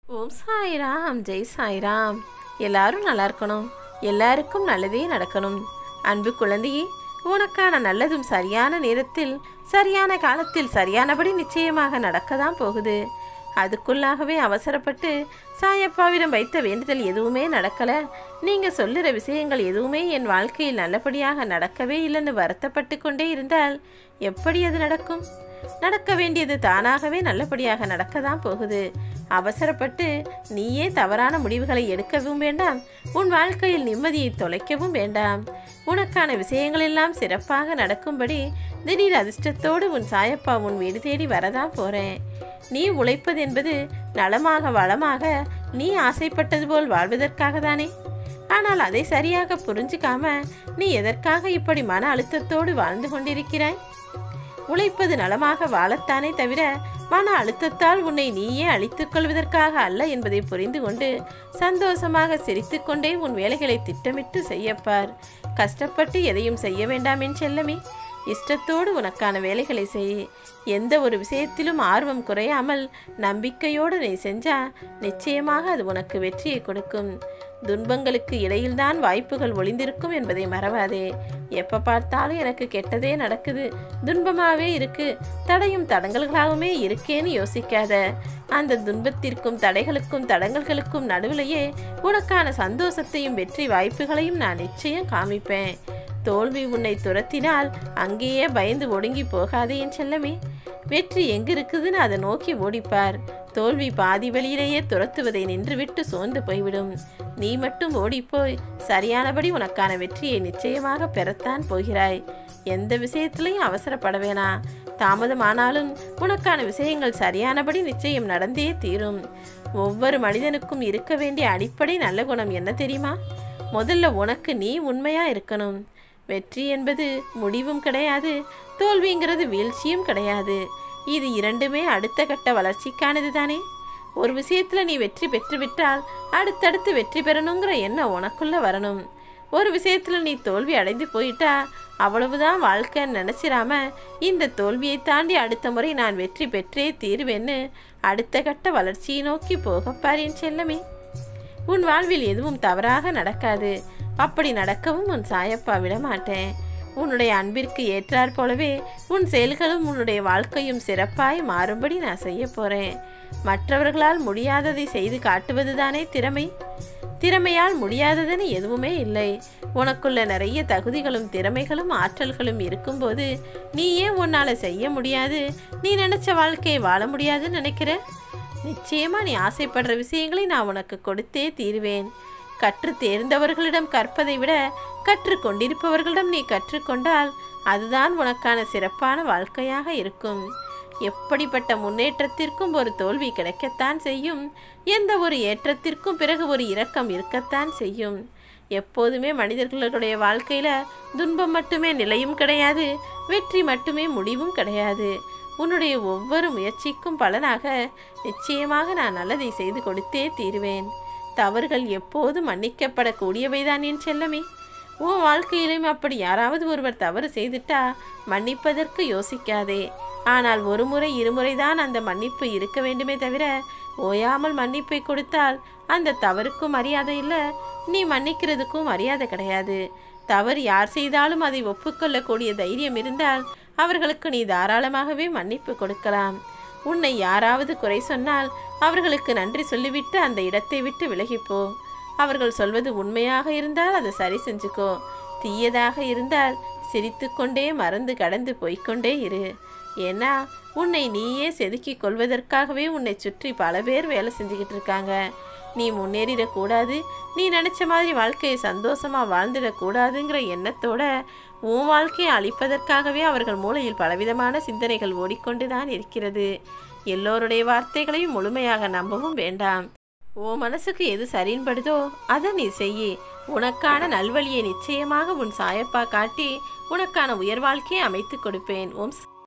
ஓம் சாய்ராம் ஜெய் சாய்ராம் எல்லாரும் நல்லா இருக்கணும் எல்லாருக்கும் நல்லதே நடக்கணும் அன்பு குழந்தையே உனக்கான நல்லதும் சரியான நேரத்தில் சரியான காலத்தில் சரியானபடி நிச்சயமாக நடக்கதான் போகுது அதுக்குள்ளாகவே அவசரப்பட்டு சாயப்பாவிடம் வைத்த வேண்டுதல் எதுவுமே நடக்கல நீங்க சொல்லுற விஷயங்கள் எதுவுமே என் வாழ்க்கையில் நல்லபடியாக நடக்கவே இல்லைன்னு வருத்தப்பட்டு கொண்டே இருந்தால் எப்படி அது நடக்கும் நடக்க வேண்டியது தானாகவே நல்லபடியாக நடக்க தான் போகுது அவசரப்பட்டு நீயே தவறான முடிவுகளை எடுக்கவும் வேண்டாம் உன் வாழ்க்கையில் நிம்மதியை தொலைக்கவும் வேண்டாம் உனக்கான விஷயங்கள் எல்லாம் சிறப்பாக நடக்கும்படி திடீர் அதிர்ஷ்டத்தோடு உன் சாயப்பா உன் வீடு தேடி வரதான் போறேன் நீ உழைப்பது என்பது நலமாக வளமாக நீ ஆசைப்பட்டது போல் வாழ்வதற்காக தானே ஆனால் அதை சரியாக புரிஞ்சுக்காம நீ எதற்காக இப்படி மன அழுத்தத்தோடு வாழ்ந்து கொண்டிருக்கிறாய் உழைப்பது நலமாக வாழத்தானே தவிர மன அழுத்தத்தால் உன்னை நீயே அழித்துக் கொள்வதற்காக அல்ல என்பதை புரிந்து கொண்டு சந்தோஷமாக சிரித்துக்கொண்டே உன் வேலைகளை திட்டமிட்டு செய்யப்பார் கஷ்டப்பட்டு எதையும் செய்ய வேண்டாம் என் செல்லமே இஷ்டத்தோடு உனக்கான வேலைகளை செய் எந்த ஒரு விஷயத்திலும் ஆர்வம் குறையாமல் நம்பிக்கையோடு நீ செஞ்சா நிச்சயமாக அது உனக்கு வெற்றியை கொடுக்கும் துன்பங்களுக்கு இடையில்தான் வாய்ப்புகள் ஒளிந்திருக்கும் என்பதை மறவாதே எப்ப பார்த்தாலும் எனக்கு கெட்டதே நடக்குது துன்பமாவே இருக்கு தடையும் தடங்கல்களாகவுமே இருக்கேன்னு யோசிக்காத அந்த துன்பத்திற்கும் தடைகளுக்கும் தடங்கல்களுக்கும் நடுவிலேயே உனக்கான சந்தோஷத்தையும் வெற்றி வாய்ப்புகளையும் நான் நிச்சயம் காமிப்பேன் தோல்வி உன்னை துரத்தினால் அங்கேயே பயந்து ஒடுங்கி போகாதே என் செல்லமே வெற்றி எங்க இருக்குதுன்னு அதை நோக்கி ஓடிப்பார் தோல்வி பாதி வழியிலேயே துரத்துவதை நின்றுவிட்டு சோர்ந்து போய்விடும் நீ மட்டும் ஓடிப்போய் சரியானபடி உனக்கான வெற்றியை நிச்சயமாக பெறத்தான் போகிறாய் எந்த விஷயத்திலையும் அவசரப்பட வேணாம் தாமதமானாலும் உனக்கான விஷயங்கள் சரியானபடி நிச்சயம் நடந்தே தீரும் ஒவ்வொரு மனிதனுக்கும் இருக்க வேண்டிய அடிப்படை நல்ல குணம் என்ன தெரியுமா முதல்ல உனக்கு நீ உண்மையா இருக்கணும் வெற்றி என்பது முடிவும் கிடையாது தோல்விங்கிறது வீழ்ச்சியும் கிடையாது இது இரண்டுமே அடுத்த கட்ட வளர்ச்சிக்கானது தானே ஒரு விஷயத்துல நீ வெற்றி பெற்றுவிட்டால் அடுத்தடுத்து வெற்றி பெறணுங்கிற எண்ணம் உனக்குள்ள வரணும் ஒரு விஷயத்துல நீ தோல்வி அடைந்து போயிட்டா அவ்வளவுதான் வாழ்க்கைன்னு நினைச்சிராம இந்த தோல்வியை தாண்டி அடுத்த முறை நான் வெற்றி பெற்றே தீருவேன்னு அடுத்த கட்ட வளர்ச்சியை நோக்கி போகப்பார் என் செல்லமே உன் வாழ்வில் எதுவும் தவறாக நடக்காது அப்படி நடக்கவும் உன் சாயப்பா விட மாட்டேன் உன்னுடைய அன்பிற்கு ஏற்றாற் போலவே உன் செயல்களும் உன்னுடைய வாழ்க்கையும் சிறப்பாய் மாறும்படி நான் செய்ய போறேன் மற்றவர்களால் முடியாததை செய்து காட்டுவதுதானே திறமை திறமையால் முடியாததுன்னு எதுவுமே இல்லை உனக்குள்ள நிறைய தகுதிகளும் திறமைகளும் ஆற்றல்களும் இருக்கும்போது நீ ஏன் உன்னால செய்ய முடியாது நீ நினைச்ச வாழ்க்கையை வாழ முடியாதுன்னு நினைக்கிற நிச்சயமா நீ ஆசைப்படுற விஷயங்களை நான் உனக்கு கொடுத்தே தீருவேன் கற்று தேர்ந்தவர்களிடம் கற்பதை விட கற்று கொண்டிருப்பவர்களிடம் நீ கற்றுக்கொண்டால் அதுதான் உனக்கான சிறப்பான வாழ்க்கையாக இருக்கும் எப்படிப்பட்ட முன்னேற்றத்திற்கும் ஒரு தோல்வி கிடைக்கத்தான் செய்யும் எந்த ஒரு ஏற்றத்திற்கும் பிறகு ஒரு இரக்கம் இருக்கத்தான் செய்யும் எப்போதுமே மனிதர்களுடைய வாழ்க்கையில துன்பம் மட்டுமே நிலையும் கிடையாது வெற்றி மட்டுமே முடிவும் கிடையாது உன்னுடைய ஒவ்வொரு முயற்சிக்கும் பலனாக நிச்சயமாக நான் நல்லதை செய்து கொடுத்தே தீருவேன் தவறுகள் எப்போதும் மன்னிக்கப்படக்கூடியவைதான் என் செல்லமே உன் வாழ்க்கையிலும் அப்படி யாராவது ஒருவர் தவறு செய்துட்டா மன்னிப்பதற்கு யோசிக்காதே ஆனால் ஒரு முறை இருமுறை தான் அந்த மன்னிப்பு இருக்க வேண்டுமே தவிர ஓயாமல் மன்னிப்பை கொடுத்தால் அந்த தவறுக்கும் மரியாதை இல்லை நீ மன்னிக்கிறதுக்கும் மரியாதை கிடையாது தவறு யார் செய்தாலும் அதை ஒப்புக்கொள்ளக்கூடிய தைரியம் இருந்தால் அவர்களுக்கு நீ தாராளமாகவே மன்னிப்பு கொடுக்கலாம் உன்னை யாராவது குறை சொன்னால் அவர்களுக்கு நன்றி சொல்லிவிட்டு அந்த இடத்தை விட்டு விலகிப்போ அவர்கள் சொல்வது உண்மையாக இருந்தால் அதை சரி செஞ்சுக்கோ தீயதாக இருந்தால் சிரித்துக்கொண்டே மறந்து கடந்து போய்க்கொண்டே இரு ஏன்னா உன்னை நீயே செதுக்கிக் கொள்வதற்காகவே உன்னை சுற்றி பல பேர் வேலை செஞ்சுக்கிட்டு இருக்காங்க நீ முன்னேறிடக்கூடாது நீ நினச்ச மாதிரி வாழ்க்கையை சந்தோஷமாக வாழ்ந்துடக்கூடாதுங்கிற எண்ணத்தோட உன் வாழ்க்கையை அழிப்பதற்காகவே அவர்கள் மூளையில் பலவிதமான சிந்தனைகள் ஓடிக்கொண்டுதான் இருக்கிறது எல்லோருடைய வார்த்தைகளையும் முழுமையாக நம்பவும் வேண்டாம் உன் மனசுக்கு எது சரின்படுதோ அதை நீ செய்யி உனக்கான நல்வழியை நிச்சயமாக உன் சாயப்பா காட்டி உனக்கான உயர் வாழ்க்கையை அமைத்துக் கொடுப்பேன் ஓம்